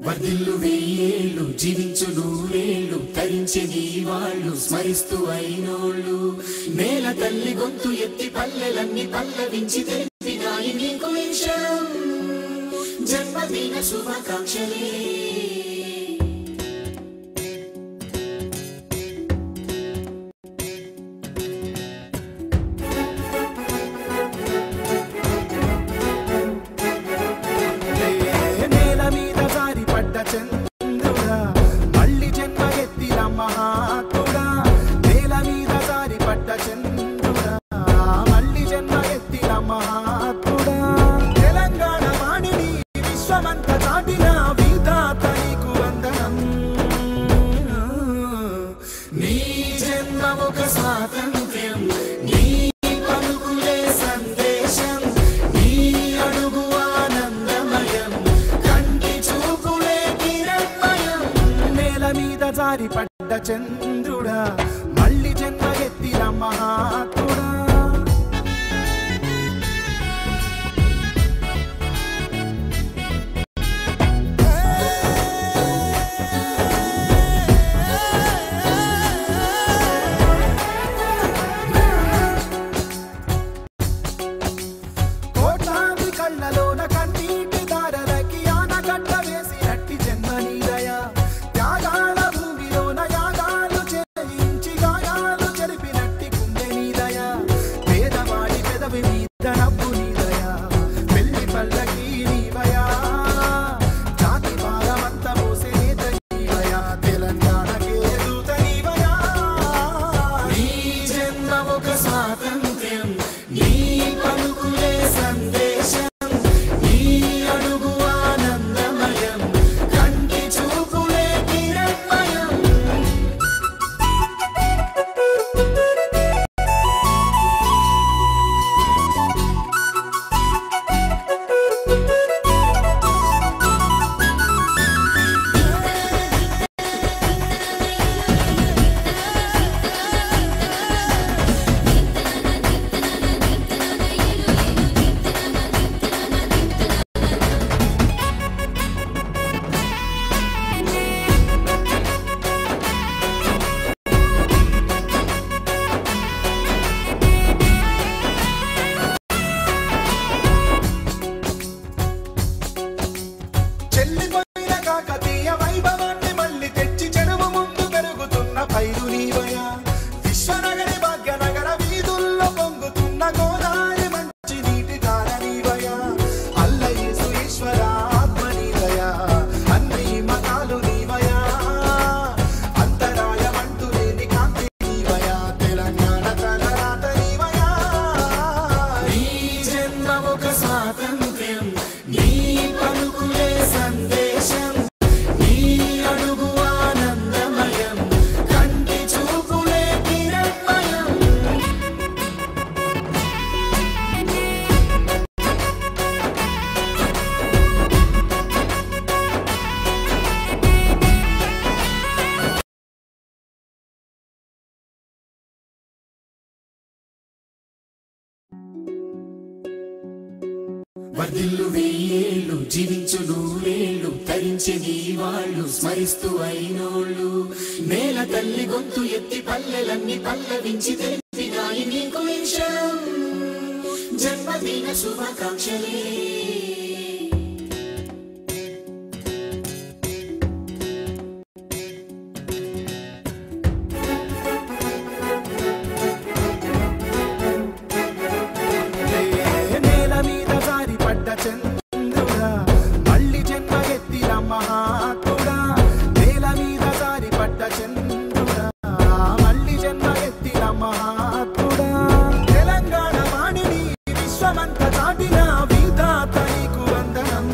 వర్ధిల్లు వెయ్యేళ్ళు జీవించు నూరేళ్ళు తరించే నీ వాళ్ళు స్మరిస్తూ అయినోళ్ళు నేల తల్లి గొంతు ఎత్తి పల్లెలన్నీ పల్లవించి తెలిపినాయి నీకు ఈ క్షణం జన్మదిన శుభాకాంక్షలే నేల మీద జారి పడ్డ చంద్రుడా మళ్ళీ జన్మ ఎత్తిన మహాత్ముడా నేల మీద జారి పడ్డ చంద్రుడా మళ్ళీ జన్మ ఎత్తిన మహాత్ముడా తెలంగాణ వాణిని విశ్వమంత చాటిన విధాత నీకు వందనం నీ జన్మ ఒక స్వాతంత్ర్యం నీ పలుకులే సందేశం నీ అడుగు ఆనందమయం కంటి చూపులే కిరణమయం నేల మీద జారి పడ్డ చంద్రుడా మళ్ళీ జన్మ ఎత్తిన మహాత్ముడా కోట్లాది కళ్ళలోన కన్నీటి దారలకి ఆనకట్ట వేసినట్టి జన్మనీదయ త్యాగాల భూమిలోన యాగాలు చేయించి గాయాలు చెరిపినట్టి గుండె నీదయ పేదవాడి పెదవి మీద నవ్వు నీదయ పెళ్లి పల్లకి నీవయా జాతి భారమంత మోసే నేత నీవయా తెలంగాణకే దూత నీవయా నీ జన్మ ఒక స్వాతంత్ర్యం నీ పలుకులే సందేశం నీ అడుగు ఆనందమయం కంటి చూపులే కిరణమయం చెల్లిపోయిన కాకతీయ వైభవాన్ని మళ్ళీ తెచ్చి చెరువు ముందు పెరుగుతున్న పైరు నీవయా విశ్వనగరి భాగ్యనగర వీధుల్లో పొంగుతున్న గోదావరి మంచి నీటి కార నీవయా అల్లయేసు ఈశ్వర ఆత్మ నీవయా అన్ని మతాలు నీవయా అంతరాయమంటూ లేని కాంతి నీవయా తెలంగాణ తలరాత నీవయా నీ జన్మ ఒక స్వాతంత్ర్యం నీ పలుకులే సందేశం నీ అడుగు ఆనందమయం కంటి చూపులే కిరణమయం వర్ధిల్లు వెయ్యేళ్ళు జీవించు నూరేళ్ళు తరించే నీ వాళ్ళు స్మరిస్తూ అయినోళ్ళు నేల తల్లి గొంతు ఎత్తి పల్లెలన్నీ పల్లవించి తెలిపినాయి నీకు ఈ క్షణం జన్మదిన శుభాకాంక్షలే నేల మీద జారి పడ్డ చంద్రుడా మళ్ళీ జన్మ ఎత్తిన మహాత్ముడా నేల మీద జారి పడ్డ చంద్రుడా మళ్ళీ జన్మ ఎత్తిన మహాత్ముడా తెలంగాణ వాణిని విశ్వమంత చాటిన విధాత నీకు వందనం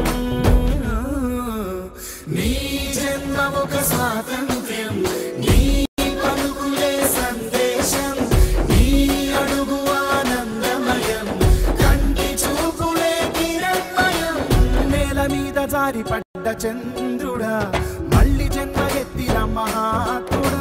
నీ జన్మ ఒక స్వాతంత్ర్యం నీ పలుకులే సందేశం నీ అడుగు ఆనందమయం కంటి చూపులే కిరణమయం నేల మీద జారి పడ్డ చంద్రుడా మళ్ళీ జన్మ ఎత్తిన మహాత్ముడా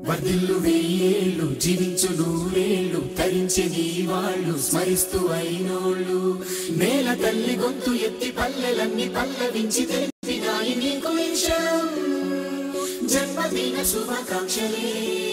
వర్ధిల్లు వెయ్యేళ్ళు జీవించు నూరేళ్ళు తరించే నీ వాళ్ళు స్మరిస్తూ అయినోళ్ళు నేల తల్లి గొంతు ఎత్తి పల్లెలన్నీ పల్లవించి తెలిపినాయి నీకు ఈ క్షణం జన్మదిన శుభాకాంక్షలే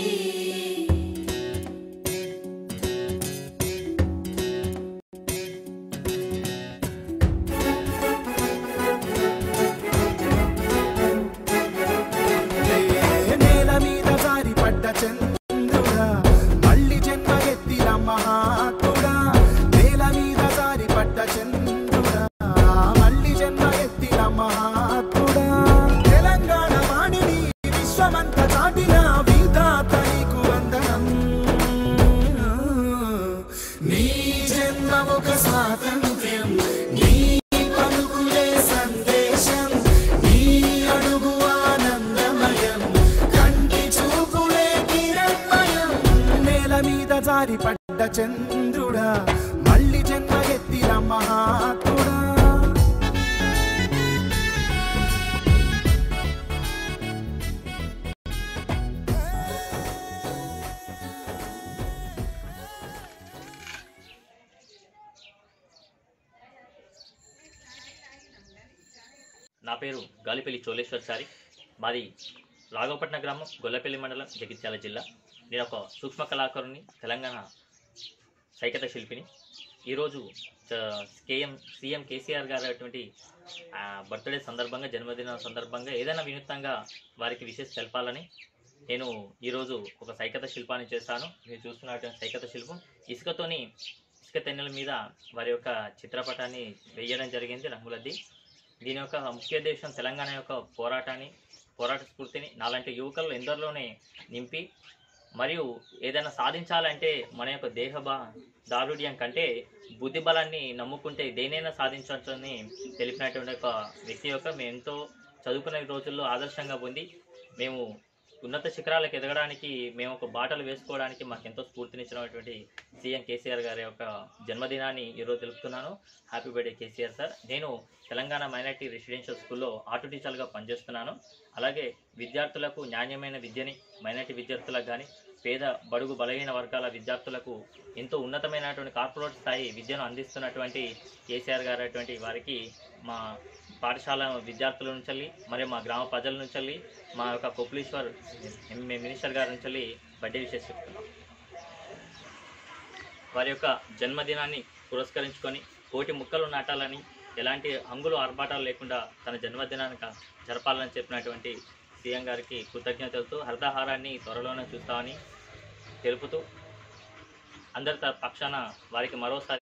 నేల మీద జారి పడ్డ చంద్రుడా మళ్ళీ జన్మ ఎత్తిన మహాత్ముడా నేల మీద జారి పడ్డ చంద్రుడా మళ్ళీ జన్మ ఎత్తిన మహాత్ముడా తెలంగాణ వాణిని విశ్వమంత చాటిన విధాత నీకు వందనం నీ జన్మ ఒక స్వాతంత్ర్యం నీ పలుకులే సందేశం నీ అడుగు ఆనందమయం కంటి చూపులే కిరణ్మయం నేల మీద జారి పడ్డ చంద్రుడా మళ్ళీ జన్మ ఎత్తిన మహాత్ముడా నా పేరు గాలిపల్లి చోళేశ్వర్ సారి మాది రాఘవపట్న గ్రామం గొల్లపల్లి మండలం జగిత్యాల జిల్లా నేను ఒక సూక్ష్మ కళాకారుని తెలంగాణ సైకత శిల్పిని ఈరోజు చ- కేఎం సీఎం కేసీఆర్ గారు అటువంటి బర్త్డే సందర్భంగా జన్మదిన సందర్భంగా ఏదైనా వినూత్నంగా వారికి విశేష తెలపాలని నేను ఈరోజు ఒక సైకత శిల్పాన్ని చేస్తాను మీరు చూస్తున్నటువంటి సైకత శిల్పం ఇసుకతోని ఇసుక తెన్నెల మీద వారి యొక్క చిత్రపటాన్ని వేయడం జరిగింది రంగులద్ది దీని యొక్క ముఖ్య ఉద్దేశం తెలంగాణ యొక్క పోరాటాన్ని పోరాట స్ఫూర్తిని నాలాంటి యువకులు ఎందరిలోనే నింపి మరియు ఏదైనా సాధించాలంటే మన యొక్క దేహ బా దారుఢ్యం కంటే బుద్ధి బలాన్ని నమ్ముకుంటే దేనైనా సాధించవచ్చని తెలిపినటువంటి ఒక వ్యక్తి యొక్క మేము ఎంతో చదువుకునే రోజుల్లో ఆదర్శంగా పొంది మేము ఉన్నత శిఖరాలకు ఎదగడానికి మేము ఒక బాటలు వేసుకోవడానికి మాకు ఎంతో స్ఫూర్తినిచ్చినటువంటి సీఎం కేసీఆర్ గారి యొక్క జన్మదినాన్ని ఈరోజు తెలుపుతున్నాను హ్యాపీ బర్త్డే కేసీఆర్ సార్ నేను తెలంగాణ మైనార్టీ రెసిడెన్షియల్ స్కూల్లో ఆటో టీచర్గా పనిచేస్తున్నాను అలాగే విద్యార్థులకు నాణ్యమైన విద్యని మైనార్టీ విద్యార్థులకు కానీ పేద బడుగు బలహీన వర్గాల విద్యార్థులకు ఎంతో ఉన్నతమైనటువంటి కార్పొరేట్ స్థాయి విద్యను అందిస్తున్నటువంటి కేసీఆర్ గారు అటువంటి వారికి మా పాఠశాల విద్యార్థుల నుంచి మరియు మా గ్రామ ప్రజల నుంచి మా యొక్క కొప్పులీశ్వర్ ఎం- మినిస్టర్ గారి నుంచి బర్త్డే విషయం చెప్తున్నాం వారి యొక్క జన్మదినాన్ని పురస్కరించుకొని కోటి ముక్కలు నాటాలని ఎలాంటి హంగులు ఆర్భాటాలు లేకుండా తన జన్మదినానికి జరపాలని చెప్పినటువంటి సీఎం గారికి కృతజ్ఞతలతో హరితహారాన్ని త్వరలోనే చూస్తామని తెలుపుతూ అందరి త- పక్షాన వారికి మరోసారి